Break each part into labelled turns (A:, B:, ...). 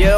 A: yo.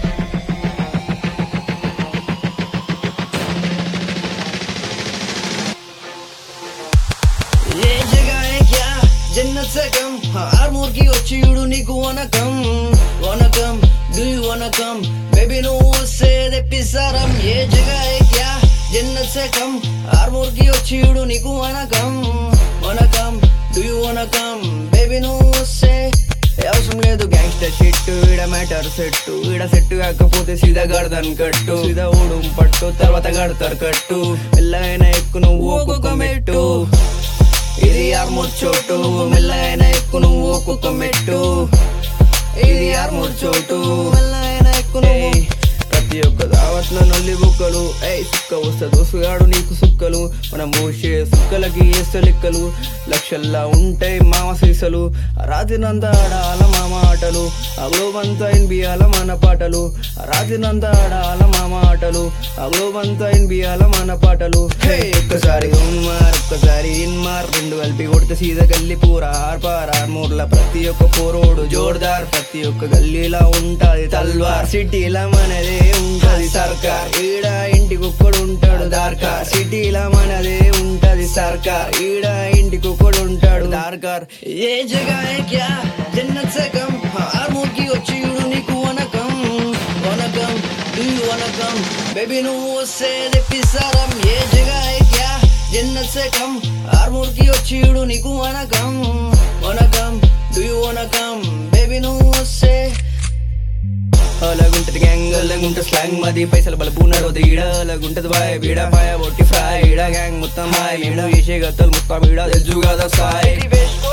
B: ये जगह है क्या जन्नत से कम आर्मूर की వచ్చి చూడు నీకు వనకం వనకం డూ యూ వనకం బేబీ నువ్వు వస్తే తెప్పిస్తారం ఏ జగह है क्या जन्नत से कम ఆర్మూర్ కి వచ్చి చూడు నీకు వనకం వనకం డూ యూ వనకం బేబీ నువ్వు వస్తే ఏ అవసరం లేదు గ్యాంగ్స్టర్ షిట్ ఈడ మ్యాటర్ సెట్ ఈడ సెట్ కాకపోతే సీదా గడదన్ కట్టు సీదా ఊడుం పట్టు తర్వాత గడతారు కట్టు మెల్లగైన ఎక్కు నువ్వు ఒక్కొక్క మెట్టు ఇది ఆర్మూర్ చోటు మెల్లైన ఎక్కు నువ్వు ఒక్కొక్క మెట్టు ఇది ఆర్మూర్ చోటు మెల్లైన ఎక్కు నువ్వు ప్రతి ఒక్క దావత్లో నల్లి బుక్కలు ఏయ్ సుక్క వస్తా దోసుగాడు నీకు సుక్కలు మనం మోసే సుక్కలకి వేస్తే లెక్కలు లక్షల్లా ఉంటాయి మామ సీసలు రాత్రినంతా ఆడాల మామ ఆటలు అగ్లోబంతా ఇన్బియాల మన పాటలు రాత్రినంతా ఆడాల మామ ఆటలు అగ్లోబంతా ఇన్బియాల మన పాటలు హే ఒక్కసారి ఉన్మార్ ఒక్కసారి ఇన్మార్ రెండు కలిపి కొడితే సీదా గల్లి పూర ఆర్పార్ ఆర్మూర్ల ప్రతి ఒక్క పోరోడు జోర్దార్ ప్రతి ఒక్క గల్లీలా ఉంటాది తల్వార్ సిటీలా మనదే ఉంటది సర్కార్ ఈడ ఇంటికి ఒక్కడు ఉంటాడు దార్కార్ సిటీలా మనదే ఉంటది సర్కార్ ఈడ ఇంటికి ఒక్కడు ఉంటాడు దార్కార్ ఏ జగह है क्या जन्नत से कम ఆర్మూర్ కి వచ్చి చూడు నీకు వనకం వనకం డూ వనకం బేబీ నువ్వు వస్తే తెప్పిస్తారం ఏ జగह है क्या जन्नत से कम ఆర్మూర్ కి వచ్చి చూడు నీకు వనకం వనకం డూ వనకం బేబీ నువ్వు వస్తే అలాగుంటది గ్యాంగ్ అలాగుంట స్లాంగ్ మది పైసలు బలపు నడవదు ఈడ అలాగుంటది బాయ్ బీడ పాయ బొట్టి ఫ్రై ఈడ గ్యాంగ్ మొత్తం హాయ్ మేము చేసే గతలు మొత్తం ఈడ తెలుసు కదా సాయ్